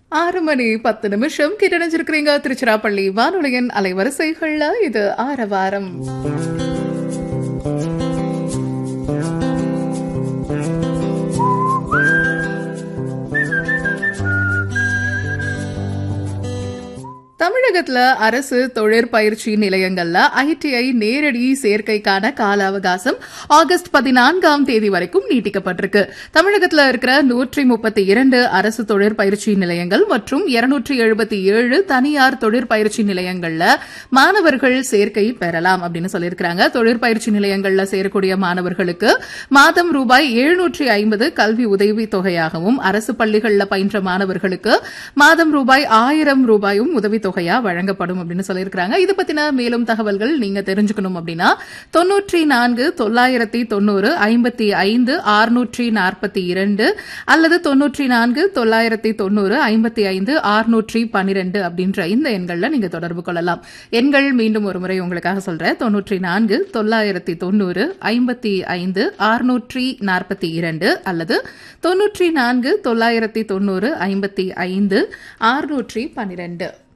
ஆறு மணி பத்து நிமிஷம் கிட்டணிஞ்சிருக்கிறீங்க திருச்சிராப்பள்ளி வானொலியின் அலைவரிசைகள்ல இது ஆரவாரம் தமிழகத்துல அரசு தொழிற்பயிற்சி நிலையங்கள்ல ஐடிஐ நேரடி சேர்க்கைக்கான கால அவகாசம் ஆகஸ்ட் பதினான்காம் தேதி வரைக்கும் நீட்டிக்கப்பட்டிருக்கு தமிழகத்துல இருக்கிற நூற்றி முப்பத்தி இரண்டு அரசு தொழிற்பயிற்சி நிலையங்கள் மற்றும் இருநூற்றி எழுபத்தி ஏழு தனியார் தொழிற்பயிற்சி நிலையங்கள்ல மாணவர்கள் சேர்க்கை பெறலாம் அப்படின்னு சொல்லியிருக்கிறாங்க தொழிற்பயிற்சி நிலையங்கள்ல சேரக்கூடிய மாணவர்களுக்கு மாதம் ரூபாய் எழுநூற்றி ஐம்பது கல்வி உதவி தொகையாகவும் அரசு பள்ளிகள்ல பயின்ற மாணவர்களுக்கு மாதம் ரூபாய் ஆயிரம் ரூபாயும் உதவி தொகையா வழங்கப்படும் அப்படின்னு சொல்லியிருக்கிறாங்க இது பத்தின மேலும் தகவல்கள் நீங்க தெரிஞ்சுக்கணும் அப்படின்னா தொன்னூற்றி நான்கு தொள்ளாயிரத்தி தொண்ணூறு ஐம்பத்தி ஐந்து ஆறுநூற்றி நாற்பத்தி இரண்டு அல்லது தொன்னூற்றி நான்கு தொள்ளாயிரத்தி தொண்ணூறு ஐம்பத்தி ஐந்து ஆறுநூற்றி பன்னிரண்டு அப்படின்ற இந்த எண்கள்ல நீங்க தொடர்பு கொள்ளலாம் எண்கள் மீண்டும் ஒரு முறை உங்களுக்காக சொல்றேன் தொன்னூற்றி நான்கு தொள்ளாயிரத்தி தொண்ணூறு ஐம்பத்தி ஐந்து ஆறுநூற்றி நாற்பத்தி இரண்டு அல்லது தொன்னூற்றி நான்கு தொள்ளாயிரத்தி தொண்ணூறு ஐம்பத்தி ஐந்து ஆறுநூற்றி பன்னிரண்டு